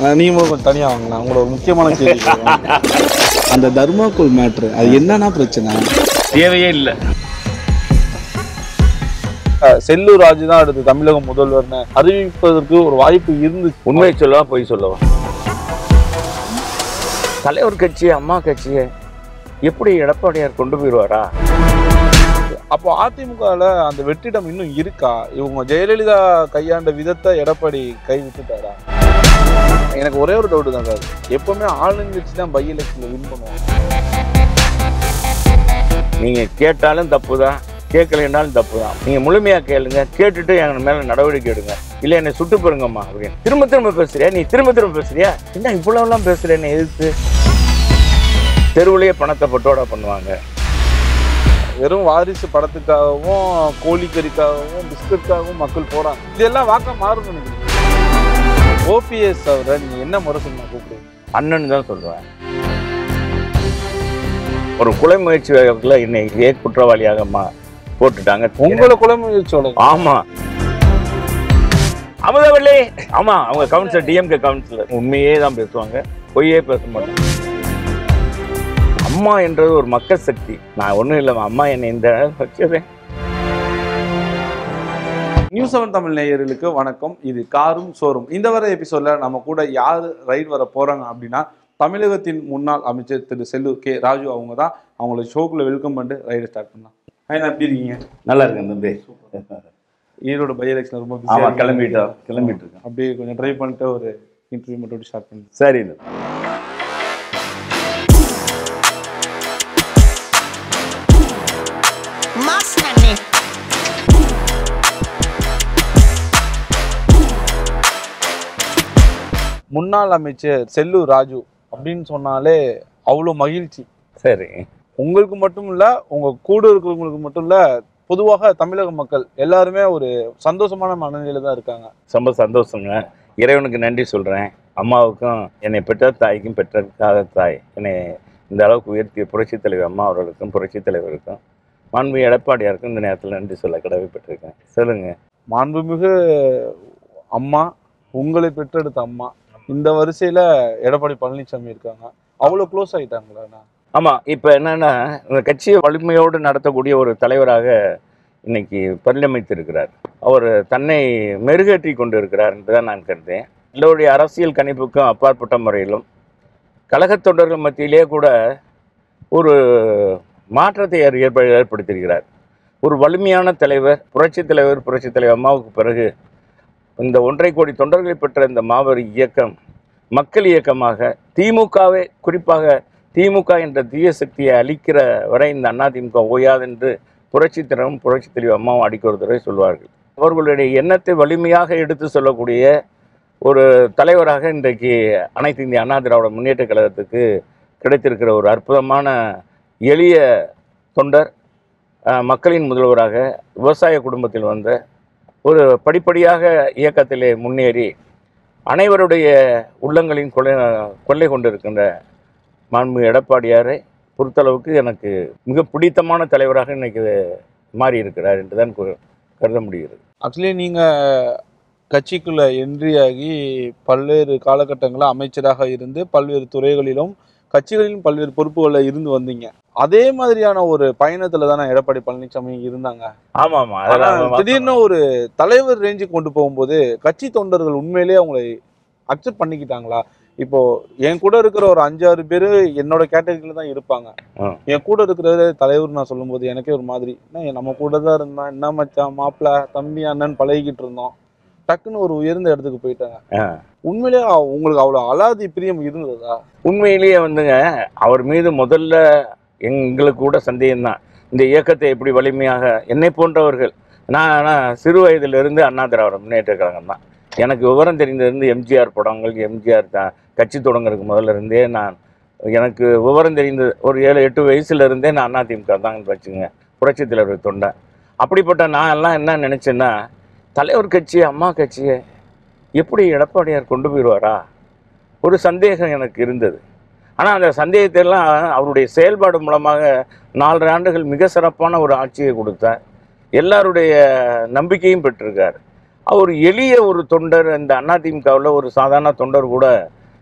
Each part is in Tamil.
நீங்களும் கொஞ்சம் தனியா வாங்கலாம் உங்களோட ஒரு முக்கியமான கேள்வி கேக்குறேன். அந்த தர்மாக்கோல் மேட்ரு அது என்னன்னா பிரச்சனை தேவையே இல்லை அஹ் செல்லூர் ராஜு தான் அடுத்து தமிழக முதல்வர்னு அறிவிப்பதற்கு ஒரு வாய்ப்பு இருந்துச்சு உண்மையை சொல்லவா பொய் சொல்லவா தலைவர் கட்சி அம்மா கட்சியை எப்படி எடப்பாடியார் கொண்டு போயிடுவாரா அப்போ அதிமுகல அந்த வெற்றிடம் இன்னும் இருக்கா இவங்க ஜெயலலிதா கையாண்ட விதத்தை எடப்பாடி கை விட்டுட்டாரா எனக்கு ஒரே ஒரு டவுட் தான் சார் எப்பவுமே ஆளுங்கட்சி தான் பை எலெக்ஷன்ல வின் பண்ணுவாங்க நீங்க கேட்டாலும் தப்பு தான் கேட்கலைன்னாலும் தப்பு தான் நீங்க முழுமையா கேளுங்க கேட்டுட்டு என் மேல நடவடிக்கை எடுங்க இல்ல என்னை சுட்டு போருங்கம்மா அப்படின்னு திரும்ப திரும்ப பேசுறியா நீ திரும்ப திரும்ப பேசுறியா என்ன இவ்வளவுலாம் பேசுற என்னை எதிர்த்து தெருவுலயே பணத்தை பட்டோட பண்ணுவாங்க வெறும் வாரிசு படத்துக்காகவும் கோழிக்கறிக்காகவும் பிஸ்கட்காகவும் மக்கள் போறாங்க இதெல்லாம் வாக்க மாறும் நினைக்கிறேன் ஓபிஎஸ் அவரை நீங்க என்ன முறை சொன்னா கூப்பிடுவீங்க அண்ணன் தான் சொல்லுவேன் ஒரு கொலை முயற்சி வழக்குல என்னை ஏ குற்றவாளியாக மா- போட்டுட்டாங்க உங்களை கொலை முயற்சியோட ஆமா அமுதவள்ளி ஆமா அவங்க கவுன்சிலர் டிஎம்கே கவுன்சிலர் உண்மையே தான் பேசுவாங்க பொய்யே பேச மாட்டாங்க அம்மா என்றது ஒரு மக்கள் சக்தி நான் ஒண்ணும் இல்லை அம்மா என்னை இந்த வச்சதே நியூஸ் செவன் தமிழ் நேயர்களுக்கு வணக்கம் இது காரும் சோறும் இந்த வர எபிசோட்ல நம்ம கூட யார் ரைட் வர போறாங்க அப்படின்னா தமிழகத்தின் முன்னாள் அமைச்சர் திரு செல்லூர் கே ராஜு அவங்க தான் அவங்கள ஷோக்குள்ள வெல்கம் பண்ணிட்டு ரைடு ஸ்டார்ட் பண்ணலாம் ஹாய் எப்படி இருக்கீங்க நல்லா இருக்கேன் தம்பி ஈரோடு பை எலெக்ஷன் ரொம்ப ஆமா பிஸியாக கிளம்பிட்டோம் கிளம்பிட்டு இருக்கேன் அப்படியே கொஞ்சம் ட்ரை பண்ணிட்டு ஒரு இன்டர்வியூ மட்டும் ஸ்டார்ட் பண்ணுங்க சரி Masnane. முன்னாள் அமைச்சர் செல்லூர் ராஜு அப்படின்னு சொன்னாலே அவ்வளோ மகிழ்ச்சி சரி உங்களுக்கு மட்டும் இல்ல உங்க கூட இருக்கிறவங்களுக்கு மட்டும் இல்ல பொதுவாக தமிழக மக்கள் எல்லாருமே ஒரு சந்தோஷமான மனநிலையில தான் இருக்காங்க ரொம்ப சந்தோஷங்க இறைவனுக்கு நன்றி சொல்கிறேன் அம்மாவுக்கும் என்னை பெற்ற தாய்க்கும் பெற்றாத தாய் என்னை இந்த அளவுக்கு உயர்த்திய புரட்சித் தலைவர் அம்மா அவர்களுக்கும் புரட்சித் தலைவருக்கும் மாண்பு எடப்பாடியாருக்கும் இந்த நேரத்தில் நன்றி சொல்ல கடமைப்பட்டிருக்கேன் சொல்லுங்க மாண்புமிகு அம்மா உங்களை பெற்றெடுத்த அம்மா இந்த வரிசையில எடப்பாடி பழனிசாமி இருக்காங்க அவ்வளவு க்ளோஸ் ஆயிட்டாங்களா ஆமாம் இப்போ என்னன்னா இந்த கட்சியை வலிமையோடு நடத்தக்கூடிய ஒரு தலைவராக இன்னைக்கு பரிணமித்திருக்கிறார் அவர் தன்னை மெருகேற்றி கொண்டு இருக்கிறார் என்று தான் நான் கருதேன் எல்லோருடைய அரசியல் கணிப்புக்கும் அப்பாற்பட்ட முறையிலும் கழகத் தொண்டர்கள் மத்தியிலே கூட ஒரு மாற்றத்தை அவர் ஏற்ப ஏற்படுத்தியிருக்கிறார் ஒரு வலிமையான தலைவர் புரட்சித் தலைவர் புரட்சித் தலைவர் அம்மாவுக்கு பிறகு இந்த ஒன்றரை கோடி தொண்டர்களை பெற்ற இந்த மாபெரும் இயக்கம் மக்கள் இயக்கமாக திமுகவே குறிப்பாக திமுக என்ற தீய சக்தியை அழிக்கிற வரை இந்த அதிமுக ஓயாது என்று புரட்சி திறனும் புரட்சி தெளிவு அம்மாவும் அடிக்க ஒரு தடவை சொல்வார்கள் அவர்களுடைய எண்ணத்தை வலிமையாக எடுத்து சொல்லக்கூடிய ஒரு தலைவராக இன்றைக்கு அனைத்து இந்திய அண்ணா திராவிட முன்னேற்ற கழகத்துக்கு கிடைத்திருக்கிற ஒரு அற்புதமான எளிய தொண்டர் அஹ், மக்களின் முதல்வராக விவசாய குடும்பத்தில் வந்த ஒரு படிப்படியாக இயக்கத்திலே முன்னேறி அனைவருடைய உள்ளங்களின் கொள்ளை கொள்ளை கொண்டிருக்கின்ற மாண்பு எடப்பாடியாரை பொறுத்தளவுக்கு எனக்கு மிக பிடித்தமான தலைவராக இன்னைக்கு மாறி இருக்கிறார் என்று தான் கு- கருத முடிகிறது ஆக்சுவலி நீங்க கட்சிக்குள்ள என்ட்ரி ஆகி பல்வேறு காலகட்டங்களில் அமைச்சராக இருந்து பல்வேறு துறைகளிலும் கட்சிகளிலும் பல்வேறு பொறுப்புகளில் இருந்து வந்தீங்க அதே மாதிரியான ஒரு பயணத்துல தானே எடப்பாடி பழனிசாமி இருந்தாங்க ஆமா ஆமா ஆனா, அதெல்லாம் திடீர்னு ஒரு தலைவர் ரேஞ்சுக்கு கொண்டு போகும்போது கட்சி தொண்டர்கள் உண்மையிலேயே அவங்களை அக்செப்ட் பண்ணிக்கிட்டாங்களா இப்போ என் கூட இருக்கிற ஒரு அஞ்சாறு பேர் என்னோட கேட்டகரியில தான் இருப்பாங்க ஆ. என் கூட இருக்கிற தலைவர் நான் சொல்லும்போது எனக்கே ஒரு மாதிரி என்ன நம்ம கூட தான் இருந்தான் என்ன மச்சான் மாப்பிள்ள தம்பி அண்ணன் பழகிக்கிட்டு இருந்தோம் டக்குன்னு ஒரு உயர்ந்த இடத்துக்கு போயிட்டாங்க ஆ. உண்மையிலேயே அவ- உங்களுக்கு அவ்வளவு அலாதி பிரியம் இருந்ததா உண்மையிலேயே வந்துங்க அவர் மீது முதல்ல எங்களுக்கு கூட சந்தேகம்தான் இந்த இயக்கத்தை எப்படி வலிமையாக என்னை போன்றவர்கள் நான் ஆனால் சிறு வயதிலிருந்து அண்ணா திராவிட முன்னேற்ற கழகம் தான் எனக்கு விவரம் தெரிந்ததிலிருந்து எம்ஜிஆர் படங்கள் எம்ஜிஆர் தான் கட்சி தொடங்குறதுக்கு முதல்ல இருந்தே நான் எனக்கு விவரம் தெரிந்த ஒரு ஏழு எட்டு வயசுல இருந்தே நான் அதிமுக தான் வச்சுங்க புரட்சித் தலைவர் தொண்டை அப்படிப்பட்ட நான் எல்லாம் என்ன நினச்சேன்னா தலைவர் கட்சி அம்மா கட்சியை எப்படி எடப்பாடியார் கொண்டு போயிடுவாரா ஒரு சந்தேகம் எனக்கு இருந்தது ஆனால் அந்த சந்தேகத்தை எல்லாம் அவருடைய செயல்பாடு மூலமாக நாலரை ஆண்டுகள் மிக சிறப்பான ஒரு ஆட்சியை கொடுத்தார் எல்லாருடைய நம்பிக்கையும் பெற்றிருக்கார் அவர் எளிய ஒரு தொண்டர் இந்த அதிமுகவில் ஒரு சாதாரண தொண்டர் கூட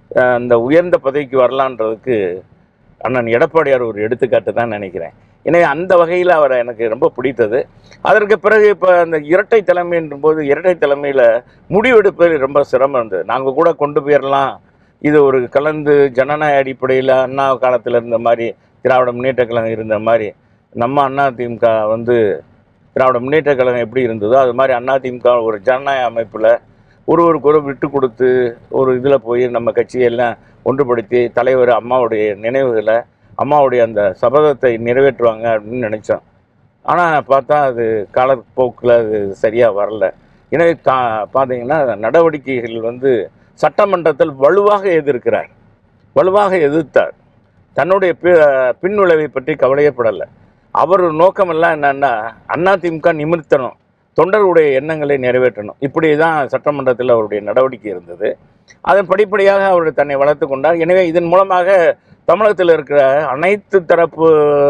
அஹ், அந்த உயர்ந்த பதவிக்கு வரலான்றதுக்கு அண்ணன் எடப்பாடியார் ஒரு எடுத்துக்காட்டு தான் நினைக்கிறேன் எனவே அந்த வகையில் அவரை எனக்கு ரொம்ப பிடித்தது அதற்கு பிறகு இப்போ அந்த இரட்டை தலைமைன்ற போது இரட்டை தலைமையில் முடிவெடுப்பது ரொம்ப சிரமம் இருந்தது நாங்கள் கூட கொண்டு போயிடலாம் இது ஒரு கலந்து ஜனநாயக அடிப்படையில் அண்ணா காலத்தில் இருந்த மாதிரி திராவிட முன்னேற்ற கழகம் இருந்த மாதிரி நம்ம அண்ணா திமுக வந்து திராவிட முன்னேற்ற கழகம் எப்படி இருந்ததோ அது மாதிரி அண்ணா திமுக ஒரு ஜனநாயக அமைப்பில் ஒருவருக்கு ஒரு விட்டு கொடுத்து ஒரு இதில் போய் நம்ம கட்சியெல்லாம் ஒன்றுபடுத்தி தலைவர் அம்மாவுடைய நினைவுகளை அம்மாவுடைய அந்த சபதத்தை நிறைவேற்றுவாங்க அப்படின்னு நினச்சோம் ஆனால் பார்த்தா அது காலப்போக்கில் அது சரியாக வரல எனவே தா பார்த்தீங்கன்னா நடவடிக்கைகள் வந்து சட்டமன்றத்தில் வலுவாக எதிர்க்கிறார் வலுவாக எதிர்த்தார் தன்னுடைய பி பின்விளைவை பற்றி கவலையப்படலை அவர் நோக்கமெல்லாம் என்னன்னா அதிமுக நிமிர்த்தணும் தொண்டர்களுடைய எண்ணங்களை நிறைவேற்றணும் இப்படி தான் சட்டமன்றத்தில் அவருடைய நடவடிக்கை இருந்தது அதன் படிப்படியாக அவர் தன்னை வளர்த்து கொண்டார் எனவே இதன் மூலமாக தமிழகத்தில் இருக்கிற அனைத்து தரப்பு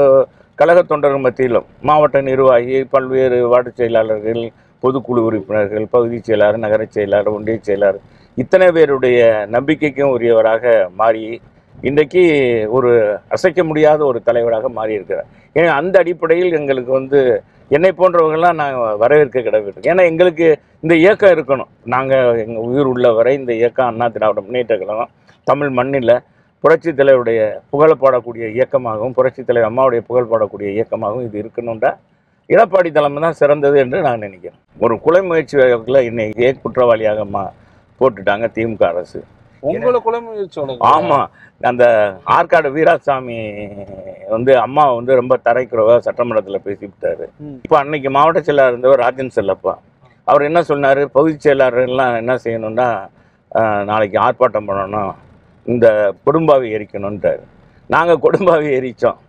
கழக தொண்டர்கள் மத்தியிலும் மாவட்ட நிர்வாகி பல்வேறு வார்டு செயலாளர்கள் பொதுக்குழு உறுப்பினர்கள் பகுதி செயலாளர் நகரச் செயலாளர் ஒன்றிய செயலாளர் இத்தனை பேருடைய நம்பிக்கைக்கும் உரியவராக மாறி இன்றைக்கு ஒரு அசைக்க முடியாத ஒரு தலைவராக மாறியிருக்கிறார் ஏன்னா அந்த அடிப்படையில் எங்களுக்கு வந்து என்னை போன்றவங்கெல்லாம் நாங்கள் வரவேற்க கிடவிட்டு ஏன்னா எங்களுக்கு இந்த இயக்கம் இருக்கணும் நாங்கள் எங்கள் உயிர் உள்ள வரை இந்த இயக்கம் அண்ணா திராவிட முன்னேற்ற கழகம் தமிழ் மண்ணில் புரட்சி தலைவருடைய புகழ் பாடக்கூடிய இயக்கமாகவும் புரட்சி தலைவர் அம்மாவுடைய புகழ் பாடக்கூடிய இயக்கமாகவும் இது இருக்கணும்டா எடப்பாடி தலைமை தான் சிறந்தது என்று நான் நினைக்கிறேன் ஒரு கொலை முயற்சி வழக்கில் இன்னைக்கு ஏ குற்றவாளியாக மா போட்டுட்டாங்க திமுக அரசு உங்களை கொலை முயற்சியோட ஆமாம் அந்த ஆற்காடு வீராசாமி வந்து அம்மா வந்து ரொம்ப தரைக்குறவா சட்டமன்றத்தில் பேசிவிட்டாரு ம். இப்போ அன்னைக்கு மாவட்ட செயலாளர் இருந்தவர் ராஜன் செல்லப்பா அவர் என்ன சொன்னார் பகுதி செயலாளர்கள்லாம் என்ன செய்யணும்னா ஆஹ், நாளைக்கு ஆர்ப்பாட்டம் பண்ணணும் இந்த கொடும்பாவி எரிக்கணுன்ட்டார் நாங்கள் கொடும்பாவி எரித்தோம்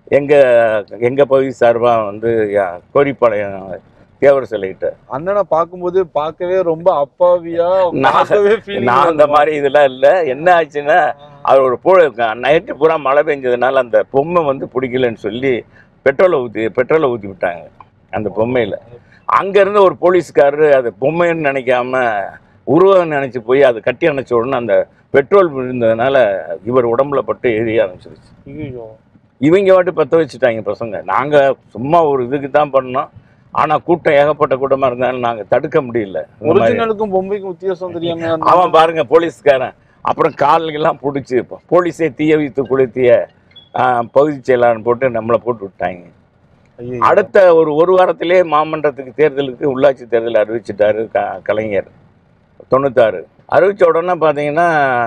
எங்கள் எங்கள் பகுதி சார்பாக வந்து யா- கோரிப்பாளையம் தேவர் சிலைகிட்ட அண்ணனை பார்க்கும்போது பார்க்கவே ரொம்ப அப்பாவியா நான் பார்க்கவே feeling நான் அந்த மாதிரி இதெல்லாம் இல்லை என்ன ஆச்சுன்னா அவர் ஒரு பூ நைட்டு பூரா மழை பெஞ்சதுனால அந்த பொம்மை வந்து பிடிக்கலன்னு சொல்லி பெட்ரோலை ஊற்றி பெட்ரோலை ஊற்றி விட்டாங்க அந்த பொம்மையில் அங்கேருந்து ஒரு போலீஸ்காரரு அது பொம்மைன்னு நினைக்காம உருவம் நினச்சி போய் அது கட்டி அணைச்ச உடனே அந்த பெட்ரோல் விழுந்ததுனால இவர் உடம்புல பட்டு எரிய ஆரம்பிச்சிருச்சு ஐயோ இவங்க வாட்டு பற்ற வச்சுட்டாங்க பசங்க நாங்கள் சும்மா ஒரு இதுக்கு தான் பண்ணோம் ஆனால் கூட்டம் ஏகப்பட்ட கூட்டமாக இருந்தாலும் நாங்கள் தடுக்க முடியல இந்த மாதிரி. ஒரிஜினலுக்கும் பொம்மைக்கும் வித்தியாசம் தெரியாம அவன் பாருங்க போலீஸ்காரன் அப்புறம் காலெல்லாம் பிடிச்சி போலீஸே தீய வைத்து கொளுத்திய ஆ, பகுதி செயலாளர் போட்டு நம்மளை போட்டு விட்டாங்க ஐயையோ. அடுத்த ஒரு ஒரு வாரத்திலே மாமன்றத்துக்கு தேர்தலுக்கு உள்ளாட்சி தேர்தல் அறிவிச்சிட்டாரு க கலைஞர் தொண்ணூத்தாறு அறிவித்த உடனே பார்த்தீங்கன்னா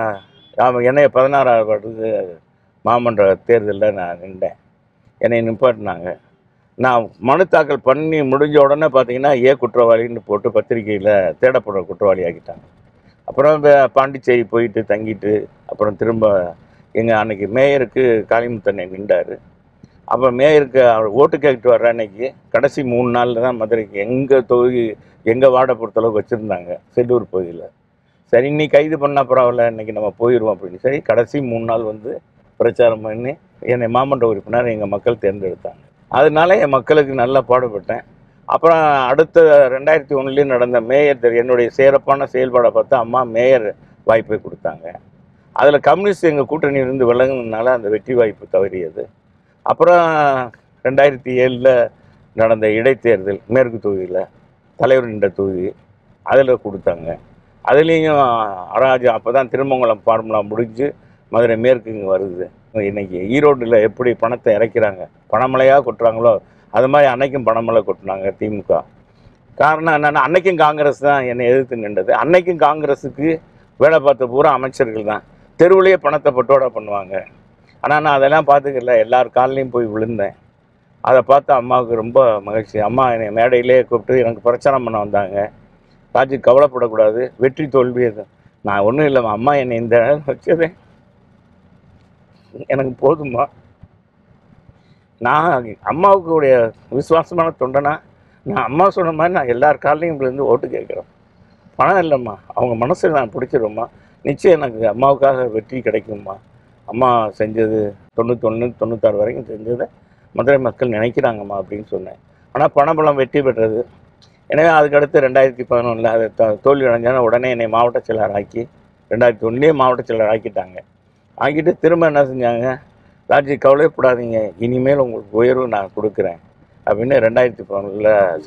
அவன் என்னைய பதினாறாவது வார்டுக்கு மாமன்ற தேர்தலில் நான் நின்றேன் என்னை நிப்பாட்டினாங்க நான் மனு தாக்கல் பண்ணி முடிஞ்ச உடனே பார்த்தீங்கன்னா ஏ குற்றவாளின்னு போட்டு பத்திரிக்கையில் தேடப்படுற குற்றவாளி ஆக்கிட்டாங்க அப்புறம் ப- பாண்டிச்சேரி போயிட்டு தங்கிட்டு அப்புறம் திரும்ப எங்கள் அன்னைக்கு மேயருக்கு காளிமுத்தண்ணை நின்றார் அப்போ மேயருக்கு அவர் ஓட்டு கேட்டு வர்ற அன்னைக்கு கடைசி மூணு நாளில் தான் மதுரைக்கு எங்கள் தொகுதி எங்கள் வார்டை பொறுத்தளவுக்கு வச்சுருந்தாங்க செல்லூர் பகுதியில் சரி நீ கைது பண்ணால் பரவாயில்ல இன்னைக்கு நம்ம போயிடுவோம் அப்படின்னு சரி கடைசி மூணு நாள் வந்து பிரச்சாரம் பண்ணி என்னை மாமன்ற உறுப்பினர் எங்கள் மக்கள் தேர்ந்தெடுத்தாங்க அதனால என் மக்களுக்கு நல்லா பாடுபட்டேன் அப்புறம் அடுத்த ரெண்டாயிரத்தி ஒன்றுலேயும் நடந்த மேயர் தேர்வு என்னுடைய சிறப்பான செயல்பாடை பார்த்து அம்மா மேயர் வாய்ப்பை கொடுத்தாங்க அதில் கம்யூனிஸ்ட் எங்கள் கூட்டணி இருந்து விலகுனதுனால அந்த வெற்றி வாய்ப்பு தவறியது அப்புறம் ரெண்டாயிரத்தி ஏழில் நடந்த இடைத்தேர்தல் மேற்கு தொகுதியில் தலைவர் நின்ற தொகுதி அதில் கொடுத்தாங்க அதுலேயும் அராஜ் அப்போ தான் திருமங்கலம் ஃபார்முலா முடிஞ்சு மதுரை மேற்கு இங்கே வருது இன்னைக்கு ஈரோட்டில் எப்படி பணத்தை இறக்கிறாங்க பணமழையாக கொட்டுறாங்களோ அது மாதிரி அன்னைக்கும் பணமழை கொட்டினாங்க திமுக காரணம் என்னென்னா அன்னைக்கும் காங்கிரஸ் தான் என்னை எதிர்த்து நின்றது அன்னைக்கும் காங்கிரஸுக்கு வேலை பார்த்த பூரா அமைச்சர்கள் தான் தெருவுலேயே பணத்தை பட்டோட பண்ணுவாங்க ஆனால் நான் அதெல்லாம் பார்த்துக்கல எல்லார் கால்லையும் போய் விழுந்தேன் அதை பார்த்து அம்மாவுக்கு ரொம்ப மகிழ்ச்சி அம்மா என்னை மேடையிலே கூப்பிட்டு எனக்கு பிரச்சாரம் பண்ண வந்தாங்க ராஜி கவலைப்படக்கூடாது வெற்றி தோல்வி அது நான் ஒன்றும் இல்லைம்மா அம்மா என்னை இந்த இடம் வச்சதே எனக்கு போதும்மா நான் அம்மாவுக்கு உடைய விசுவாசமான தொண்டனா நான் அம்மா சொன்ன மாதிரி நான் எல்லார் காலையும் விழுந்து ஓட்டு கேட்குறேன் பணம் இல்லைம்மா அவங்க மனசில் நான் பிடிச்சிரும்மா நிச்சயம் எனக்கு அம்மாவுக்காக வெற்றி கிடைக்கும்மா அம்மா செஞ்சது தொண்ணூத்தொன்று தொண்ணூத்தாறு வரைக்கும் செஞ்சதை மதுரை மக்கள் நினைக்கிறாங்கம்மா அப்படின்னு சொன்னேன் ஆனால் பணபலம் வெற்றி பெற்றது எனவே அதுக்கடுத்து ரெண்டாயிரத்தி பதினொன்றில் அதை த தோல்வி அடைஞ்சான உடனே என்னை மாவட்ட செயலாளர் ஆக்கி ரெண்டாயிரத்தி ஒன்றுலேயே மாவட்ட செயலர் ஆக்கிட்டாங்க ஆக்கிட்டு திரும்ப என்ன செஞ்சாங்க ராஜி கவலைப்படாதீங்க இனிமேல் உங்களுக்கு உயர்வு நான் கொடுக்குறேன் அப்படின்னு ரெண்டாயிரத்தி பதினொன்றில்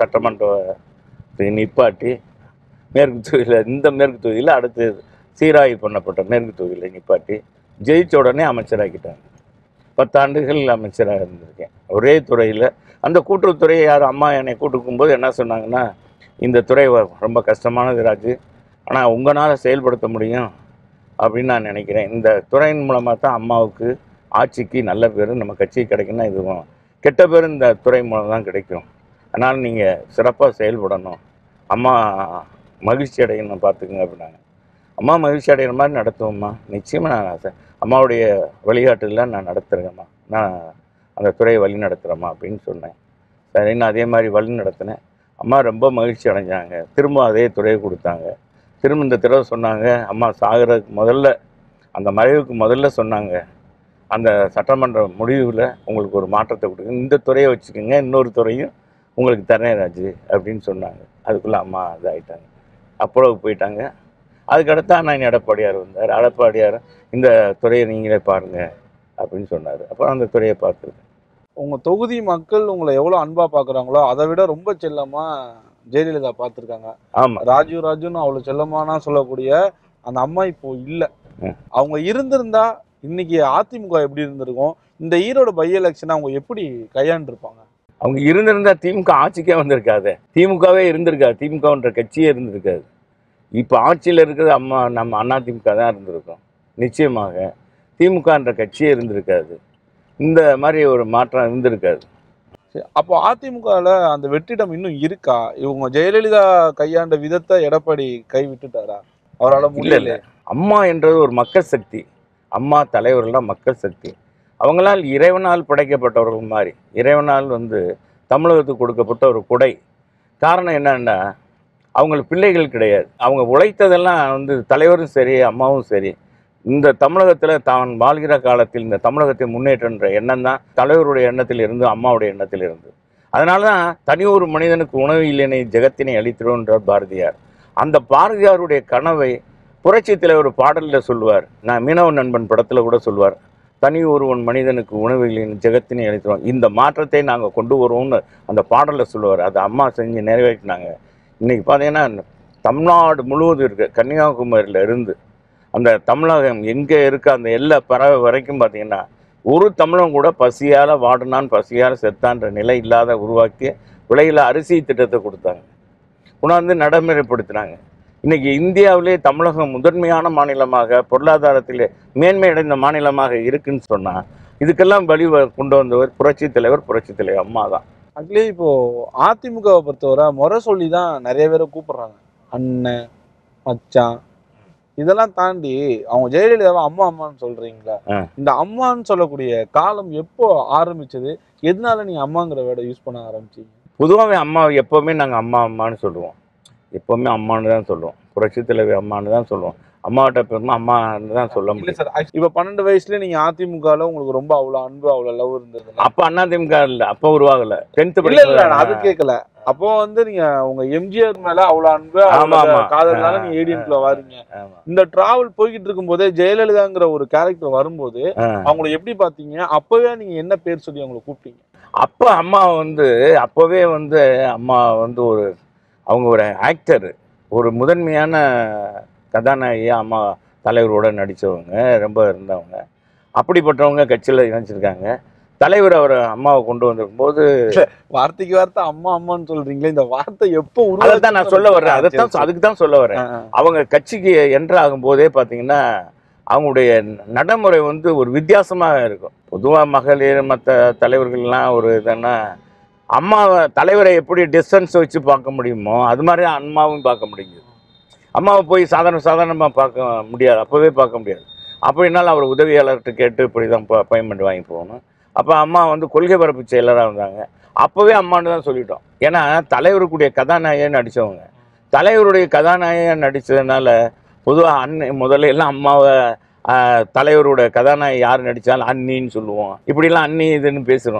சட்டமன்றத்தை நிப்பாட்டி மேற்கு தொகுதியில் இந்த மேற்கு தொகுதியில் அடுத்து சீராய்வு பண்ணப்பட்ட மேற்கு தொகுதியில் நிப்பாட்டி ஜெயிச்ச உடனே அமைச்சராக்கிட்டாங்க பத்தாண்டுகள் அமைச்சராக இருந்திருக்கேன் ஒரே துறையில் அந்த கூட்டுறவுத்துறையை யார் அம்மா என்னை கூட்டுக்கும்போது என்ன சொன்னாங்கன்னா இந்த துறை வ- ரொம்ப கஷ்டமானது ராஜு ஆனால் உங்களால் செயல்படுத்த முடியும் அப்படின்னு நான் நினைக்கிறேன் இந்த துறையின் மூலமாக தான் அம்மாவுக்கு ஆட்சிக்கு நல்ல பேர் நம்ம கட்சிக்கு கிடைக்குன்னா இதுவும் கெட்ட பேர் இந்த துறை மூலம் தான் கிடைக்கும் அதனால் நீங்கள் சிறப்பாக செயல்படணும் அம்மா மகிழ்ச்சி அடையணும் பார்த்துக்குங்க அப்படின்னாங்க அம்மா மகிழ்ச்சி அடைகிற மாதிரி நடத்துவோம்மா நிச்சயமாக நான் ஆசை- அம்மாவுடைய வழிகாட்டுதலில் நான் நடத்துகிறேம்மா நான் அந்த துறையை வழி நடத்துகிறேம்மா அப்படின்னு சொன்னேன் சரின்னு அதே மாதிரி வழி நடத்தினேன் அம்மா ரொம்ப மகிழ்ச்சி அடைஞ்சாங்க திரும்ப அதே துறையை கொடுத்தாங்க திரும்ப இந்த தடவை சொன்னாங்க அம்மா சாகிறதுக்கு முதல்ல அந்த மறைவுக்கு முதல்ல சொன்னாங்க அந்த சட்டமன்ற முடிவில் உங்களுக்கு ஒரு மாற்றத்தை கொடுங்க இந்த துறையை வச்சுக்கோங்க இன்னொரு துறையும் உங்களுக்கு தரேன் ராஜு அப்படின்னு சொன்னாங்க அதுக்குள்ளே அம்மா இதாகிட்டாங்க அப்போலோவுக்கு போயிட்டாங்க அதுக்கடுத்து அண்ணன் எடப்பாடியார் வந்தார் எடப்பாடியார் இந்த துறையை நீங்களே பாருங்க அப்படின்னு சொன்னார் அப்புறம் அந்த துறையை பார்த்துருக்கேன் உங்க தொகுதி மக்கள் உங்களை எவ்வளவு அன்பா பாக்குறாங்களோ அதை விட ரொம்ப செல்லமா ஜெயலலிதா பார்த்திருக்காங்க ஆமாம் ராஜீவ் ராஜுன்னு அவ்வளவு செல்லமானா சொல்லக்கூடிய அந்த அம்மா இப்போ இல்ல ம். அவங்க இருந்திருந்தா இன்னைக்கு அதிமுக எப்படி இருந்திருக்கும் இந்த ஈரோடு பை எலெக்ஷன் அவங்க எப்படி கையாண்டிருப்பாங்க அவங்க இருந்திருந்தா திமுக ஆட்சிக்கே வந்திருக்காது திமுகவே இருந்திருக்காது திமுகன்ற கட்சியே இருந்திருக்காது இப்போ ஆட்சியில் இருக்கிறது அம்மா நம்ம அண்ணா திமுக தான் இருந்திருக்கோம் நிச்சயமாக திமுகன்ற கட்சியே இருந்திருக்காது இந்த மாதிரி ஒரு மாற்றம் இருந்திருக்காது சரி, அப்போ அதிமுகல அந்த வெற்றிடம் இன்னும் இருக்கா இவங்க ஜெயலலிதா கையாண்ட விதத்தை எடப்பாடி கை விட்டுட்டாரா அவரால் இல்ல, முடியல இல்ல. அம்மா என்றது ஒரு மக்கள் சக்தி அம்மா தலைவர்கள்லாம் மக்கள் சக்தி அவங்களால் இறைவனால் படைக்கப்பட்டவர்கள் மாதிரி இறைவனால் வந்து தமிழகத்துக்கு கொடுக்கப்பட்ட ஒரு குடை காரணம் என்னன்னா அவங்களுக்கு பிள்ளைகள் கிடையாது அவங்க உழைத்ததெல்லாம் வந்து தலைவரும் சரி அம்மாவும் சரி இந்த தமிழகத்தில் தான் வாழ்கிற காலத்தில் இந்த தமிழகத்தை முன்னேற்றன்ற எண்ணம் தான் தலைவருடைய எண்ணத்தில் இருந்து அம்மாவுடைய எண்ணத்தில் இருந்து அதனால தான் தனி ஒரு மனிதனுக்கு உணவு இல்லைனை ஜெகத்தினை அளித்திருன்றார் பாரதியார் அந்த பாரதியாருடைய கனவை புரட்சி தலைவர் பாடலில் சொல்லுவார் நான் மீனவ நண்பன் படத்தில் கூட சொல்லுவார் தனி ஒருவன் மனிதனுக்கு உணவு இல்லைன்னு ஜெகத்தினை அளித்திருவோம் இந்த மாற்றத்தை நாங்கள் கொண்டு வருவோம்னு அந்த பாடலில் சொல்லுவார் அதை அம்மா செஞ்சு நிறைவேற்றினாங்க இன்னைக்கு பார்த்தீங்கன்னா தமிழ்நாடு முழுவதும் இருக்கு கன்னியாகுமரியில இருந்து அந்த தமிழகம் எங்கே இருக்க அந்த எல்லா பறவை வரைக்கும் பார்த்தீங்கன்னா ஒரு தமிழன் கூட பசியால் வாடுனான் பசியால் செத்தான்ற நிலை இல்லாத உருவாக்கி விலையில் அரிசி திட்டத்தை கொடுத்தாங்க உணர்ந்து நடைமுறைப்படுத்தினாங்க இன்னைக்கு இந்தியாவிலே தமிழகம் முதன்மையான மாநிலமாக பொருளாதாரத்திலே மேன்மை அடைந்த மாநிலமாக இருக்குன்னு சொன்னால் இதுக்கெல்லாம் வழி வ- கொண்டு வந்தவர் புரட்சி தலைவர் புரட்சி தலைவர் அம்மா தான் அதுலேயே இப்போ அதிமுகவை பொறுத்தவரை முறை சொல்லி தான் நிறைய பேரை கூப்பிடுறாங்க அண்ணன் மச்சான் இதெல்லாம் தாண்டி அவங்க ஜெயலலிதாவை அம்மா அம்மான்னு சொல்றீங்களா ஆ. இந்த அம்மான்னு சொல்லக்கூடிய காலம் எப்போ ஆரம்பிச்சது எதனால நீங்க அம்மாங்கிற வேர்டை யூஸ் பண்ண ஆரம்பிச்சீங்க பொதுவாகவே அம்மா எப்போவுமே நாங்கள் அம்மா அம்மான்னு சொல்லுவோம் எப்போவுமே அம்மான்னு தான் சொல்லுவோம் புரட்சி தலைவி அம்மான்னு தான் சொல்லுவோம் அம்மாவிட்ட பெருமை அம்மான்னு தான் சொல்ல இல்ல முடியும் சார் இப்ப பன்னெண்டு வயசுல நீங்க அதிமுகல உங்களுக்கு ரொம்ப அவ்வளவு அன்பு அவ்வளவு லவ் இருந்தது அப்போ அண்ணா திமுக இல்லை அப்போ உருவாகல டென்த்து இல்ல இல்ல நான் அது கேட்கல அப்போ வந்து நீங்க உங்க எம்ஜிஆர் மேல அவ்வளவு அன்பு ஆமா, அவ்வளவு ஆமா. காதல்னால ஆ, நீங்க ஏடிஎம்குள்ள வாரீங்க ஆமா. இந்த டிராவல் போய்கிட்டு இருக்கும்போதே ஜெயலலிதாங்கிற ஒரு கேரக்டர் வரும்போது ஆ. அவங்கள எப்படி பாத்தீங்க அப்பவே நீங்க என்ன பேர் சொல்லி அவங்கள கூப்பிட்டீங்க அப்போ அம்மா வந்து அப்போவே வந்து அம்மா வந்து ஒரு அவங்க ஒரு ஆக்டர் ஒரு முதன்மையான கதாநாயகியாக அம்மா தலைவரோட நடித்தவங்க ரொம்ப இருந்தவங்க அப்படிப்பட்டவங்க கட்சியில் இணைச்சிருக்காங்க தலைவர் அவரை அம்மாவை கொண்டு வந்திருக்கும்போது வார்த்தைக்கு வார்த்தை அம்மா அம்மான்னு சொல்றீங்களே இந்த வார்த்தை எப்போ அதை தான் நான் சொல்ல வர்றேன் அதை தான் அதுக்கு தான் சொல்ல வர்றேன் அவங்க கட்சிக்கு என்ட்ரு ஆகும்போதே பார்த்தீங்கன்னா அவங்களுடைய நடைமுறை வந்து ஒரு வித்தியாசமாக இருக்கும் பொதுவாக மகளிர் மற்ற தலைவர்கள்லாம் ஒரு இதுன்னா அம்மாவை தலைவரை எப்படி டிஸ்டன்ஸ் வச்சு பார்க்க முடியுமோ அது மாதிரி அம்மாவும் பார்க்க முடியுது அம்மாவை போய் சாதாரண சாதாரணமாக பார்க்க முடியாது அப்போவே பார்க்க முடியாது அப்படின்னாலும் அவர் உதவியாளர்கிட்ட கேட்டு இப்படி தான் அப்பாயின்மெண்ட் வாங்கி போகணும் அப்போ அம்மா வந்து கொள்கை பரப்பு செயலராக இருந்தாங்க அப்போவே அம்மான்னு தான் சொல்லிட்டோம் ஏன்னா தலைவருக்குடைய கதாநாயகன் நடித்தவங்க தலைவருடைய கதாநாயகன் நடித்ததுனால பொதுவாக அண்ணன் முதல்ல எல்லாம் அம்மாவை ஆஹ், தலைவரோட கதாநாயகி யார் நடித்தாலும் அண்ணின்னு சொல்லுவோம் இப்படிலாம் அண்ணி இதுன்னு பேசுகிறோம்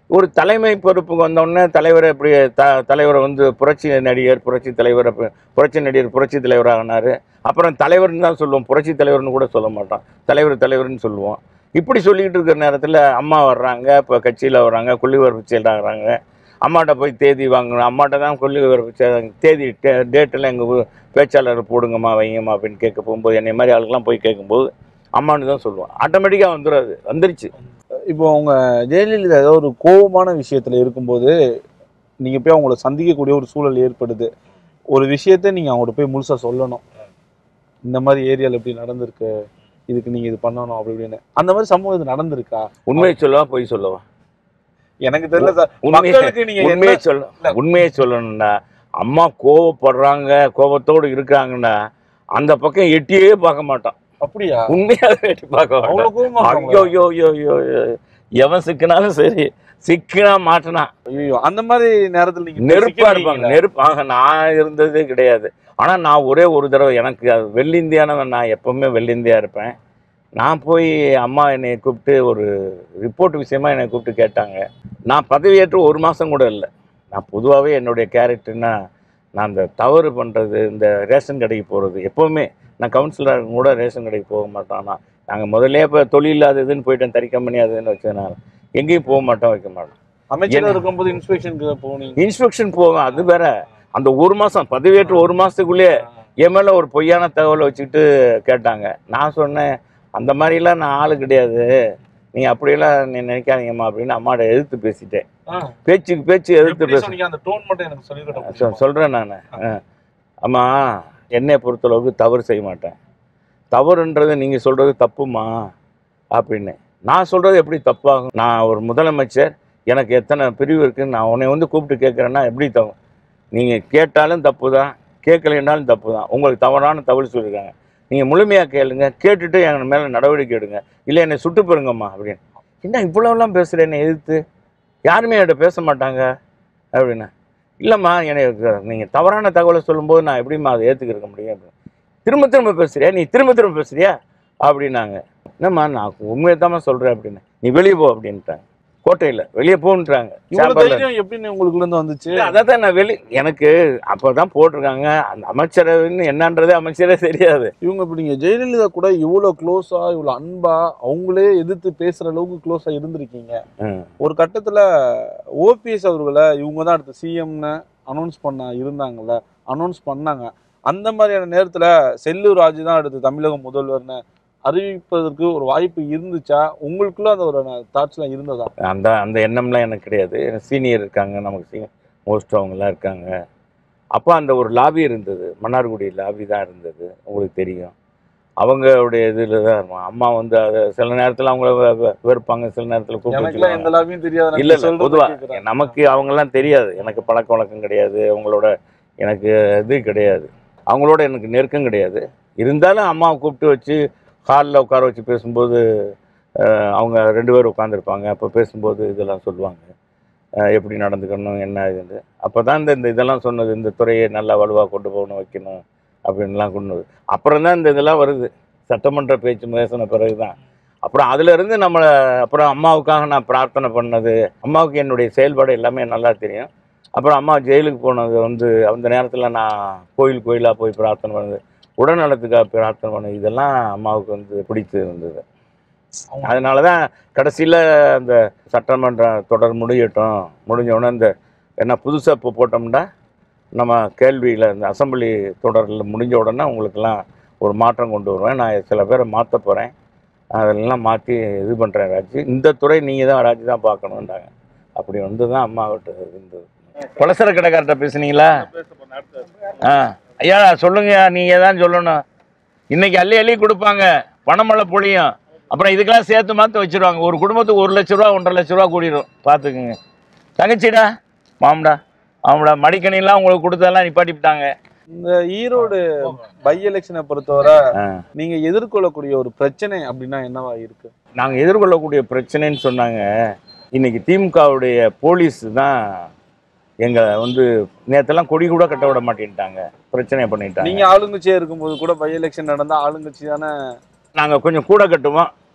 ஒரு தலைமை பொறுப்புக்கு வந்தோடனே தலைவரை இப்படி த தலைவரை வந்து புரட்சி நடிகர் புரட்சி தலைவர் அப்ப- புரட்சி நடிகர் புரட்சி தலைவர் ஆனார் அப்புறம் தலைவர்னு தான் சொல்லுவோம் புரட்சி தலைவர்னு கூட சொல்ல மாட்டோம் தலைவர் தலைவர்னு சொல்லுவோம் இப்படி சொல்லிக்கிட்டு இருக்கிற நேரத்தில் அம்மா வர்றாங்க இப்போ கட்சியில் வர்றாங்க கொள்ளிவர் செயலாகிறாங்க அம்மாட்ட போய் தேதி வாங்கணும் அம்மாட்ட தான் கொள்ளிவர் தேதி டேட்டெல்லாம் எங்கள் பேச்சாளர் போடுங்கம்மா வைங்கம்மா அப்படின்னு கேட்க போகும்போது என்னை மாதிரி ஆளுக்கெல்லாம் போய் கேட்கும்போது அம்மான்னு தான் சொல்லுவோம் ஆட்டோமேட்டிக்காக வந்துடும் வந்துருச்சு இப்போ அவங்க ஜெயலலிதா ஏதோ ஒரு கோபமான விஷயத்துல இருக்கும்போது நீங்க போய் அவங்கள சந்திக்கக்கூடிய ஒரு சூழல் ஏற்படுது ஒரு விஷயத்த நீங்க அவங்கள்ட்ட போய் முழுசா சொல்லணும் இந்த மாதிரி ஏரியால இப்படி நடந்திருக்கு இதுக்கு நீங்க இது பண்ணணும் அப்படி இப்படின்னு அந்த மாதிரி சம்பவம் இது நடந்திருக்கா உண்மையை சொல்லவா பொய் சொல்லவா எனக்கு தெரியல சார் உண்மையை மக்களுக்கு நீங்க உண்மையை என்ன சொல்ல இல்ல. உண்மையை சொல்லணும்னா அம்மா கோவப்படுறாங்க கோபத்தோடு இருக்காங்கன்னா அந்த பக்கம் எட்டியே பார்க்க மாட்டான் அப்படியா உண்மையாவே எட்டி பார்க்க மாட்டான் அவ்வளவு கோவமா ஐயோ ஐயோ ஐயோ ஐயோ ஐயோ. எவன் சிக்கினாலும் சரி சிக்கினா மாட்டினான் ஐயோ அந்த மாதிரி நேரத்துல நீங்க நெருப்பா சிக்கிருக்கீங்களா? இருப்பாங்க நெருப்பாக நான் இருந்ததே கிடையாது ஆனா நான் ஒரே ஒரு தடவை எனக்கு அது வெள்ளிந்தியானவன் நான் எப்பவுமே வெள்ளிந்தியா இருப்பேன் நான் போய் அம்மா என்னை கூப்பிட்டு ஒரு ரிப்போர்ட் விஷயமா என்னை கூப்பிட்டு கேட்டாங்க நான் பதவியேற்று ஒரு மாதம் கூட இல்லை நான் பொதுவாகவே என்னுடைய கேரக்டர்னா நான் இந்த தவறு பண்ணுறது இந்த ரேஷன் கடைக்கு போகிறது எப்போவுமே நான் கவுன்சிலராக கூட ரேஷன் கடைக்கு போக மாட்டோம் ஆனால் நாங்கள் முதல்ல இப்போ தொழில் அது இதுன்னு போயிட்டேன் தறி கம்பெனி அது இதுன்னு வச்சதுனால எங்கேயும் போக மாட்டோம் வைக்க மாட்டோம் அமைச்சரா என்ன? இருக்கும்போது இன்ஸ்பெக்ஷனுக்கு போனீங்க இன்ஸ்பெக்ஷன் போகும் அது வேற அந்த ஒரு மாதம் பதவியேற்று ஒரு மாதத்துக்குள்ளேயே என் மேலே ஒரு பொய்யான தகவலை வச்சுக்கிட்டு கேட்டாங்க நான் சொன்னேன் அந்த மாதிரிலாம் நான் ஆளு கிடையாது நீங்கள் அப்படியெல்லாம் நீ நினைக்காதீங்கம்மா அப்படின்னு அம்மாட்ட எதிர்த்து பேசிட்டேன் ஆ. பேச்சுக்கு பேச்சு எதிர்த்து எப்படி பேச சொன்னீங்க அந்த டோன் மட்டும் எனக்கு சொல்லி சொ- கொடுங்க சொல்கிறேன் நான் அம்மா என்னை பொறுத்தளவுக்கு தவறு செய்ய மாட்டேன் தவறுன்றது நீங்கள் சொல்கிறது தப்புமா அப்படின்னு நான் சொல்கிறது எப்படி தப்பாகும் நான் ஒரு முதலமைச்சர் எனக்கு எத்தனை பிரிவு இருக்குன்னு நான் உன்னை வந்து கூப்பிட்டு கேட்குறேன்னா எப்படி தவறு நீங்கள் கேட்டாலும் தப்பு தான் கேட்கலைன்னாலும் தப்பு தான் உங்களுக்கு தவறான தவறு சொல்லியிருக்காங்க நீங்கள் முழுமையாக கேளுங்க கேட்டுட்டு என் மேலே நடவடிக்கை எடுங்க இல்லை என்னை சுட்டு போருங்கம்மா அப்படின்னு என்ன இவ்வளோலாம் பேசுகிற என்னை எதிர்த்து யாருமே என்கிட்ட பேச மாட்டாங்க அப்படின்னா இல்லைம்மா எனக்கு நீங்கள் தவறான தகவலை சொல்லும்போது நான் எப்படிம்மா அதை ஏற்றுக்கிருக்க முடியும் அப்படின்னு திரும்ப திரும்ப பேசுறியா நீ திரும்ப திரும்ப பேசுறியா அப்படின்னாங்க என்னம்மா நான் உண்மையை தாம்மா சொல்கிறேன் அப்படின்னு நீ வெளியே போ அப்படின்ட்டாங்க கோட்டையில் வெளியே போன்றாங்க இவ்வளவு சேம்பர்ல தைரியம் எப்படி உங்களுக்குள்ள இருந்து வந்துச்சு அதை தான் நான் வெளி எனக்கு அப்போ தான் போட்டிருக்காங்க அந்த அமைச்சரவைன்னு என்னன்றதே அமைச்சரே தெரியாது இவங்க இப்ப நீங்க ஜெயலலிதா கூட இவ்வளவு க்ளோஸா இவ்வளவு அன்பா அவங்களே எதிர்த்து பேசுற அளவுக்கு க்ளோஸா இருந்திருக்கீங்க ம். ஒரு கட்டத்துல ஓபிஎஸ் அவர்களை இவங்க தான் அடுத்து சிஎம்னு அனௌன்ஸ் பண்ண இருந்தாங்கல்ல அனௌன்ஸ் பண்ணாங்க அந்த மாதிரியான நேரத்துல செல்லூர் ராஜு தான் அடுத்து தமிழக முதல்வர்னு அறிவிப்பதற்கு ஒரு வாய்ப்பு இருந்துச்சா உங்களுக்குள்ள அந்த ஒரு தாட்ஸ்லாம் இருந்ததா அந்த அந்த எண்ணம்லாம் எனக்கு கிடையாது சீனியர் இருக்காங்க நமக்கு சீனியர் மோஸ்ட் அவங்கெல்லாம் இருக்காங்க அப்போ அந்த ஒரு லாபி இருந்தது மன்னார்குடி லாபி தான் இருந்தது உங்களுக்கு தெரியும் அவங்களுடைய இதில் தான் இருப்பாங்க அம்மா வந்து அதை சில நேரத்தில் அவங்கள வெ- வெ- வெறுப்பாங்க சில நேரத்தில் எனக்குலாம் கூப்பிட்டு எந்த லாபியும் தெரியாது இல்லை இல்லை பொதுவாக நமக்கு அவங்கெல்லாம் தெரியாது எனக்கு பழக்க வழக்கம் கிடையாது அவங்களோட எனக்கு இது கிடையாது அவங்களோட எனக்கு நெருக்கம் கிடையாது இருந்தாலும் அம்மாவை கூப்பிட்டு வச்சு ஹாலில் உட்கார வச்சு பேசும்போது அஹ், அவங்க ரெண்டு பேரும் உட்காந்துருப்பாங்க அப்போ பேசும்போது இதெல்லாம் சொல்லுவாங்க அஹ், எப்படி நடந்துக்கணும் என்ன இதுன்னு அப்போ தான் இந்த இந்த இதெல்லாம் சொன்னது இந்த துறையை நல்லா வலுவாக கொண்டு போகணும் வைக்கணும் அப்படின்லாம் கொண்டு வந்து அப்புறம் தான் இந்த இதெல்லாம் வருது சட்டமன்ற பேச்சு பேசின பிறகு தான் அப்புறம் அதுலேருந்து நம்மளை அப்புறம் அம்மாவுக்காக நான் பிரார்த்தனை பண்ணது அம்மாவுக்கு என்னுடைய செயல்பாடு எல்லாமே நல்லா தெரியும் அப்புறம் அம்மா ஜெயிலுக்கு போனது வந்து அந்த நேரத்தில் நான் கோயில் கோயிலாக போய் பிரார்த்தனை பண்ணது உடல்நலத்துக்காக பிரார்த்தனை பண்ணது இதெல்லாம் அம்மாவுக்கு வந்து பிடித்து இருந்தது அதனால தான் கடைசியில் அந்த சட்டமன்ற தொடர் முடியட்டும் முடிஞ்ச உடனே இந்த என்ன புதுசாக இப்போ போட்டோம்னா நம்ம கேள்வியில் இந்த அசெம்பிளி தொடரில் முடிஞ்ச உடனே உங்களுக்கெல்லாம் ஒரு மாற்றம் கொண்டு வருவேன் நான் சில பேரை மாற்ற போகிறேன் அதெல்லாம் மாற்றி இது பண்ணுறேன் ராஜி இந்த துறை நீங்கள் தான் ராஜி தான் பார்க்கணுன்றாங்க அப்படி வந்து தான் அம்மாவிட்ட இருந்தது பலசர கடைக்கார்ட்ட பேசுனீங்களா ஆ ஐயா சொல்லுங்க நீங்கள் தான் சொல்லணும் இன்னைக்கு அள்ளி அள்ளி கொடுப்பாங்க பணமழை பொழியும் அப்புறம் இதுக்கெல்லாம் சேர்த்து மாற்ற வச்சிருவாங்க ஒரு குடும்பத்துக்கு ஒரு லட்ச ரூபா ஒன்றரை லட்ச ரூபா கூடிரும் பார்த்துக்குங்க தங்கச்சிடா மாம்டா ஆமாடா மடிக்கணிலாம் உங்களுக்கு கொடுத்ததெல்லாம் நிப்பாட்டிவிட்டாங்க இந்த ஈரோடு பை எலெக்ஷனை பொறுத்தவரை ஆ. நீங்க எதிர்கொள்ளக்கூடிய ஒரு பிரச்சனை அப்படின்னா என்னவா இருக்கு நாங்கள் எதிர்கொள்ளக்கூடிய பிரச்சனைன்னு சொன்னாங்க இன்னைக்கு திமுகவுடைய போலீஸ் தான் எங்களை வந்து நேத்தெல்லாம் கொடி கூட கட்ட விட மாட்டேன்ட்டாங்க பிரச்சனை பண்ணிட்டாங்க நீங்க ஆளுங்கட்சியா இருக்கும்போது கூட பை எலெக்ஷன் நடந்தா ஆளுங்கட்சி தானே நாங்கள் கொஞ்சம் கூட கட்டுவோம்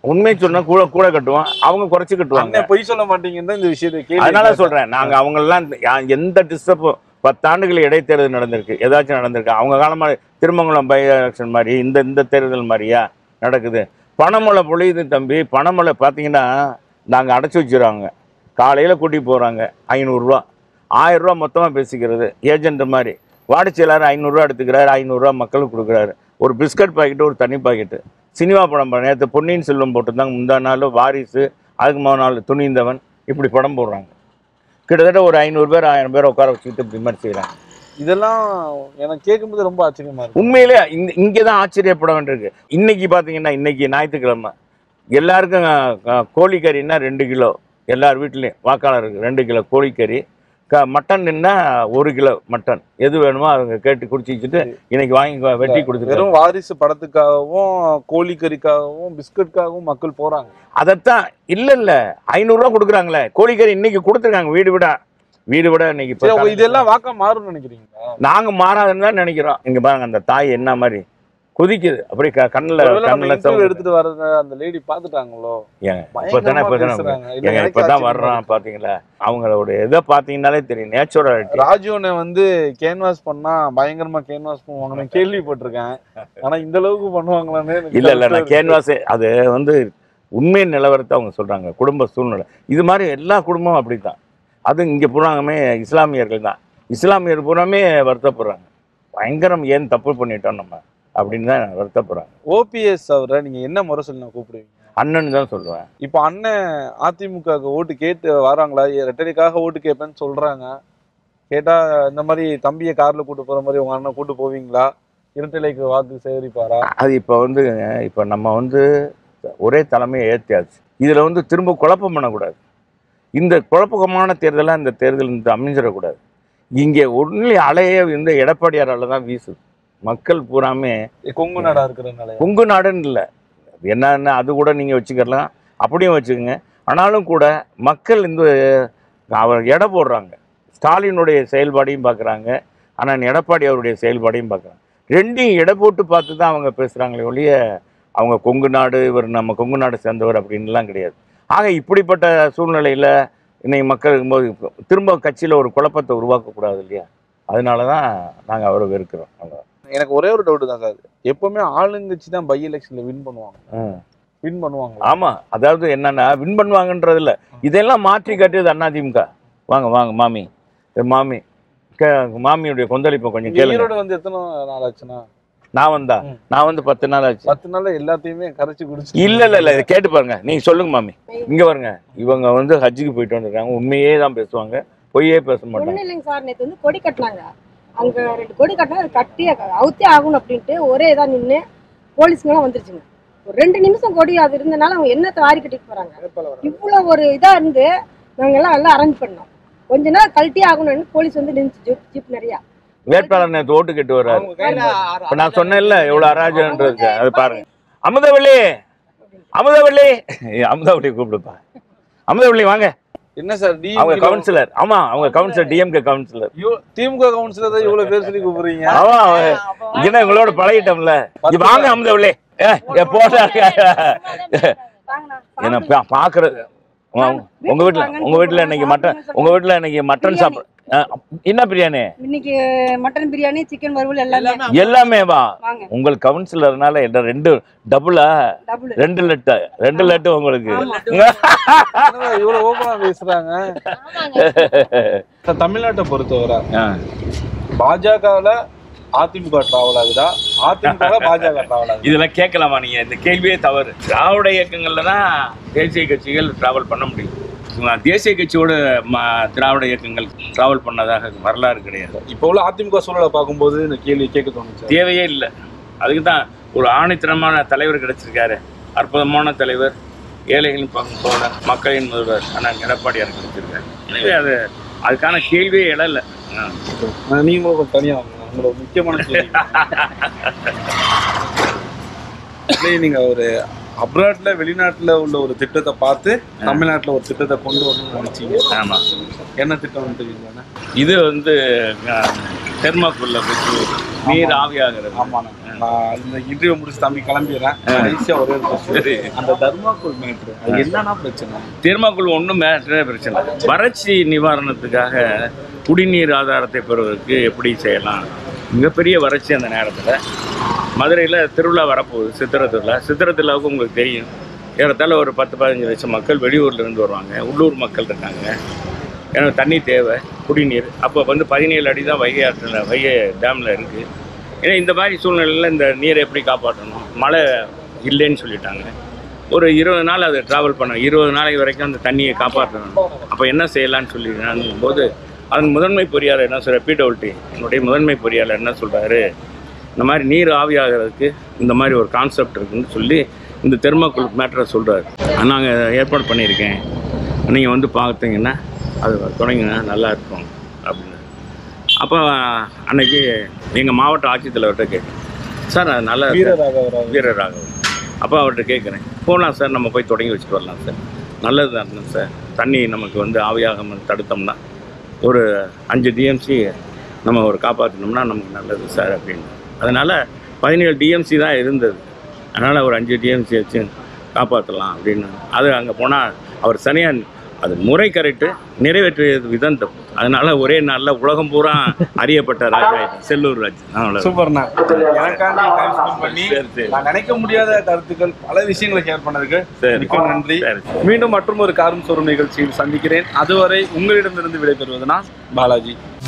உண்மையை சொன்னா கூட கூட கட்டுவான் அவங்க குறைச்சு கட்டுவாங்க அண்ணன் பொய் சொல்ல மாட்டீங்கன்னு தான் இந்த விஷயத்தை கேள்வி அதனால கேட்டேன். சொல்றேன் நாங்க அவங்கெல்லாம் யா- எந்த டிஸ்டர்பும் பத்தாண்டுகள் இடைத்தேர்தல் நடந்திருக்கு ஏதாச்சும் நடந்திருக்கு அவங்க காலமா திருமங்கலம் பை எலெக்ஷன் மாதிரி இந்த இந்த தேர்தல் மாதிரியா நடக்குது பணமழை பொழியுது தம்பி பணமழை பார்த்தீங்கன்னா நாங்கள் அடைச்சி வச்சிருவாங்க காலையில் கூட்டி போகிறாங்க ஐநூறுரூவா ஆயிரரூவா மொத்தமாக பேசிக்கிறது ஏஜென்ட் மாதிரி வாடிக்கையாளர் ஐநூறுரூவா எடுத்துக்கிறாரு ஐநூறுரூவா மக்களுக்கு கொடுக்குறாரு ஒரு பிஸ்கட் பாக்கெட்டு ஒரு தண்ணி பாக்கெட்டு சினிமா படம் படம் நேற்று பொன்னியின் செல்வம் போட்டிருந்தாங்க முந்தா நாள் வாரிசு அதுக்கு முதல் நாள் துணிந்தவன் இப்படி படம் போடுறாங்க கிட்டத்தட்ட ஒரு ஐநூறு பேர் ஆயிரம் பேர் உட்கார வச்சுக்கிட்டு இப்படி மாதிரி செய்கிறாங்க இதெல்லாம் எனக்கு கேட்கும்போது ரொம்ப ஆச்சரியமா இருக்கு உண்மையிலே இந்த இங்கே தான் ஆச்சரியப்பட வேண்டியிருக்கு இன்னைக்கு பார்த்தீங்கன்னா இன்னைக்கு ஞாயிற்றுக்கிழமை எல்லாருக்கும் அஹ், அஹ், கோழிக்கறின்னா ரெண்டு கிலோ எல்லார் வீட்லேயும் வாக்காளருக்கு ரெண்டு கிலோ கோழிக்கறி க மட்டன் நின்னா ஒரு கிலோ மட்டன் எது வேணுமோ அவங்க கேட்டு குடிச்சிக்கிட்டு இன்னைக்கு வாங்கி கொ- வெட்டி கொடுத்துருக்காரு வெறும் வாரிசு படத்துக்காகவும் கோழிக்கறிக்காகவும் பிஸ்கட்காகவும் மக்கள் போறாங்க அதைத்தான் இல்லை இல்லை ஐநூறுரூவா கொடுக்குறாங்களே கோழிக்கறி இன்னைக்கு கொடுத்துருக்காங்க வீடு விட வீடு விட இன்னைக்கு இப்ப சரி, அப்ப இதெல்லாம் வாக்கா மாறும்னு நினைக்கிறீங்களா நாங்க மாறாதுன்னு தான் நினைக்கிறோம் இங்க பாருங்க அந்த தாய் என்ன மாதிரி கொதிக்குது அப்படியே க- கண்ணுல ஒருவேளை நம்ம கண்ணுல interview சவுண்டு. எடுத்துட்டு வரத அந்த லேடி பாத்துட்டாங்களோ ஏங்க இப்பதானே பயங்கரமா இப்பதானே பேசுறாங்க. இல்ல, ஏங்க எனக்கே இப்பதான் ஆச்சரியமா வர்றான் இருக்கு. பாத்தீங்களா அவங்களோட இதை பாத்தீங்கன்னாலே தெரியும் நேச்சுரலிட்டி ராஜுவனை வந்து கேன்வாஸ் பண்ணா பயங்கரமா கேன்வாஸ் பண்ணுவாங்க நான் கேள்விப்பட்டிருக்கேன் ஆனா இந்த அளவுக்கு பண்ணுவாங்களான்னு எனக்கு இல்ல இல்ல doubt ஆ நான் இருக்கு. கேன்வாஸ் அது வந்து உண்மை நிலவரத்தை அவங்க சொல்றாங்க குடும்ப சூழ்நிலை இது மாதிரி எல்லா குடும்பமும் அப்படித்தான் அது இங்க பூராமே இஸ்லாமியர்கள் தான் இஸ்லாமியர் பூராமே வருத்தப்படுறாங்க பயங்கரம் ஏன் தப்பு பண்ணிட்டோம் நம்ம அப்படின்னு தான் வருத்தப்படுறாங்க ஓபிஎஸ் அவரை நீங்க என்ன முறை சொல்லி நான் கூப்பிடுவீங்க அண்ணன் தான் சொல்லுவேன் இப்போ அண்ணன் அதிமுக ஓட்டு கேட்டு வராங்களா ரெட்டடிக்காக ஓட்டு கேட்பேன்னு சொல்றாங்க கேட்டா இந்த மாதிரி தம்பியை கார்ல கூட்டு போற மாதிரி உங்க அண்ணன் கூட்டு போவீங்களா இரட்டைலைக்கு வாக்கு சேகரிப்பாரா அது இப்போ வந்து இப்போ நம்ம வந்து ஒரே தலைமையை ஏற்றியாச்சு இதில் வந்து திரும்ப குழப்பம் பண்ணக்கூடாது இந்த குழப்பமான தேர்தலாக இந்த தேர்தல் இந்த அமைஞ்சிடக்கூடாது இங்கே ஒன்லி அலையே வந்து எடப்பாடியாரால தான் வீசுது மக்கள் பூராமே கொங்கு நாடா இருக்கிறதுனால கொங்கு நாடுன்னு இல்லை என்னன்னு அது கூட நீங்கள் வச்சுக்கலாம் அப்படியும் வச்சுக்கோங்க ஆனாலும் கூட மக்கள் இந்த அவர் எடை போடுறாங்க ஸ்டாலினுடைய செயல்பாடையும் பார்க்குறாங்க ஆனால் எடப்பாடி அவருடைய செயல்பாடையும் பார்க்குறாங்க ரெண்டையும் எடை போட்டு பார்த்து தான் அவங்க பேசுகிறாங்களே ஒழிய அவங்க கொங்கு நாடு இவர் நம்ம கொங்கு நாடு சேர்ந்தவர் அப்படின்லாம் கிடையாது ஆக இப்படிப்பட்ட சூழ்நிலையில் இன்னைக்கு மக்கள் இருக்கும்போது இப்போ திரும்ப கட்சியில் ஒரு குழப்பத்தை உருவாக்கக்கூடாது இல்லையா அதனால தான் நாங்கள் அவரை வெறுக்கிறோம் அவ்வளோ எனக்கு ஒரே ஒரு டவுட் தான் சார் எப்பவுமே ஆளுங்கட்சி தான் பை எலெக்ஷன்ல வின் பண்ணுவாங்க ம் வின் பண்ணுவாங்க ஆமா அதாவது என்னன்னா வின் பண்ணுவாங்கன்றது இல்ல இதெல்லாம் மாற்றி காட்டியது அதிமுக வாங்க வாங்க மாமி ஏ மாமி கே- மாமியுடைய கொந்தளிப்பை கொஞ்சம் கேளுங்க ஈரோடு வந்து எத்தனை நாள் ஆச்சுன்னா நான் வந்தா ம். நான் வந்து பத்து நாள் ஆச்சு பத்து நாள்ல எல்லாத்தையுமே கரைச்சு குடிச்சு இல்ல இல்ல இல்ல இதை கேட்டு பாருங்க நீங்க சொல்லுங்க மாமி இங்க பாருங்க இவங்க வந்து ஹஜ்ஜுக்கு போயிட்டு வந்திருக்காங்க உண்மையே தான் பேசுவாங்க பொய்யே பேச மாட்டாங்க ஒண்ணும் இல்லைங்க சார் நேத்து வந்து கொடி கட்டினாங்க அங்க ரெண்டு கொடி கட்டினா அது கட்டி அவுத்தே ஆகணும் அப்படின்ட்டு ஒரே இதா நின்று போலீஸ்ங்கெல்லாம் வந்துருச்சுங்க ஒரு ரெண்டு நிமிஷம் கொடி அது இருந்தனால அவங்க என்னத்தை வாரி கட்டிட்டு போறாங்க இவ்வளவு ஒரு இதா இருந்து நாங்க எல்லாம் எல்லாம் அரேஞ்ச் பண்ணோம் கொஞ்ச நேரம் கழட்டி ஆகணும்னு போலீஸ் வந்து நின்று ஜீப் ஜீப் நிறையா வேட்பாளர் நேற்று ஓட்டு கேட்டு வர்றாரு அவங்க கையில இப்ப நான் சொன்னேன்ல எவ்வளவு அராஜகன்றது அது பாருங்க அமுதவள்ளி அமுதவள்ளி ஏய், அமுதவள்ளி கூப்பிடுப்பா அமுதவள்ளி வாங்க என்ன சார் டி அவங்க கவுன்சிலர் ஆமா அவங்க councillor DMK councillor DMK councillor தான் இவ்வளவு பேர் சொல்லி கூப்பிடுறீங்க ஆமா என்ன உங்களோட பழகிட்டோம்ல இங்க வாங்க அமுதவள்ளி ஏ ஏ, போடா என்ன பா- பாக்குறது உங்க- உங்க வீட்டுல உங்க வீட்டுல இன்னைக்கு மட்டன் உங்க வீட்டுல இன்னைக்கு மட்டன் சாப்பிட அஹ், என்ன பிரியாணி இன்னைக்கு மட்டன் பிரியாணி சிக்கன் வறுவல் எல்லாமே எல்லாமே வா வாங்க உங்கள் கவுன்சிலர்னால என்ன ரெண்டு டபுளா டபுள் ரெண்டு லட்டு ரெண்டு லட்டு உங்களுக்கு என்னடா இவ்வளவு ஓபனா பேசுறாங்க சார், தமிழ்நாட்டை பொறுத்தவரை ஆ. பாஜகவுல அதிமுக டிராவல் ஆகுதா அதிமுக பாஜக டிராவல் ஆகுதா இதெல்லாம் கேட்கலாமா நீங்க இந்த கேள்வியே தவறு திராவிட இயக்கங்கள்ல தான் தேசிய கட்சிகள் டிராவல் பண்ண முடியும் சும்மா தேசிய கட்சியோட ம- திராவிட இயக்கங்கள் டிராவல் பண்ணதாக வரலாறு கிடையாது இப்போ உள்ள அதிமுக சூழலை பார்க்கும்போது இந்த கேள்வி கேட்க தோணுச்சு தேவையே இல்லை அதுக்கு தான் ஒரு ஆணித்தரமான தலைவர் கிடைச்சிருக்காரு அற்புதமான தலைவர் ஏழைகளின் பங்கோட மக்களின் முதல்வர் ஆனால் எடப்பாடியார் கிடைச்சிருக்காரு எனவே அது அதுக்கான கேள்வியே இடம் நீங்களும் கொஞ்சம் தனியா வாங்க உங்களோட முக்கியமான கேள்வி இல்லையே, நீங்க ஒரு அப்ராட்ல வெளிநாட்டுல உள்ள ஒரு திட்டத்தை பார்த்து தமிழ்நாட்டுல ஒரு திட்டத்தை கொண்டு வரணும்னு நினைச்சீங்க ஆமாம் என்ன திட்டம் தெரியுங்களா இது வந்து தெர்மாக்குள்ள வச்சு நீர் ஆவியாகிறது ஆமாண்ணா நான் இந்த இன்டர்வியூ முடிச்சு தம்பி கிளம்பிடுறேன் கடைசியா ஒரே ஒரு question. சரி அந்த தர்மாக்கோல் மேட்ரு அது என்னன்னா பிரச்சனை தெர்மாக்குள் ஒன்றும் மேட்டரே பிரச்சனை இல்லை. வறட்சி நிவாரணத்துக்காக குடிநீர் ஆதாரத்தை பெறுவதற்கு எப்படி செய்யலாம் மிகப்பெரிய வறட்சி அந்த நேரத்தில் மதுரையில் திருவிழா வரப்போகுது சித்திரை திருவிழா சித்திரை திருவிழாவுக்கு உங்களுக்கு தெரியும் ஏறத்தாழ ஒரு பத்து பதினஞ்சு லட்சம் மக்கள் வெளியூர்ல இருந்து வருவாங்க உள்ளூர் மக்கள் இருக்காங்க ஏன்னா தண்ணி தேவை குடிநீர் அப்போ வந்து பதினேழு அடி தான் வைகை ஆற்றில் வைகை டேமில் இருக்குது ஏன்னா இந்த மாதிரி சூழ்நிலையில் இந்த நீரை எப்படி காப்பாற்றணும் மழை இல்லைன்னு சொல்லிட்டாங்க ஒரு இருபது நாள் அதை ட்ராவல் பண்ண இருபது நாளைக்கு வரைக்கும் அந்த தண்ணியை காப்பாற்றணும் அப்போ என்ன செய்யலாம்னு சொல்லி போது அதன் முதன்மை பொறியாளர் என்ன சொல்ற பிடபிள்டி என்னுடைய முதன்மை பொறியாளர் என்ன சொல்கிறாரு இந்த மாதிரி நீர் ஆவியாகிறதுக்கு இந்த மாதிரி ஒரு கான்செப்ட் இருக்குன்னு சொல்லி இந்த தெர்மாக்குள் மேட்டரை சொல்கிறாரு நாங்கள் ஏற்பாடு பண்ணியிருக்கேன் நீங்கள் வந்து பார்த்தீங்கன்னா அது தொடங்கினா நல்லா இருக்கும் அப்படின்னு அப்போ அன்னைக்கு எங்கள் மாவட்ட ஆட்சித்தலைவர்கிட்ட கேட்டேன் சார் அது நல்லா வீரராக வராது வீரராக அப்போ அவர்கிட்ட கேட்குறேன் போகலாம் சார் நம்ம போய் தொடங்கி வச்சுட்டு வரலாம் சார் நல்லது தான் சார் தண்ணி நமக்கு வந்து ஆவியாகாமல் தடுத்தோம்னா ஒரு அஞ்சு டிஎம்சி நம்ம ஒரு காப்பாற்றினோம்னா நமக்கு நல்லது சார் அப்படின்னு அதனால் பதினேழு டிஎம்சி தான் இருந்தது அதனால் ஒரு அஞ்சு டிஎம்சி வச்சு காப்பாற்றலாம் அப்படின்னு அது அங்கே போனால் அவர் சரியாக அது முறை கரெக்டு நிறைவேற்றியது விதம் தப்பு அதனால ஒரே நாளில் உலகம் பூரா அறியப்பட்ட ராஜா ஆயிட்டார். செல்லூர் ராஜ் அவ்வளோ சூப்பர்ண்ணா எனக்காண்டி டைம் ஸ்பெண்ட் பண்ணி சரி சரி நான் நினைக்க முடியாத கருத்துக்கள் பல விஷயங்களை ஷேர் பண்ணதுக்கு சரி மிக்க நன்றி சரி மீண்டும் மற்றும் ஒரு காரும் சொரும் நிகழ்ச்சியில் சந்திக்கிறேன் அதுவரை உங்களிடமிருந்து விடைபெறுவது நான் பாலாஜி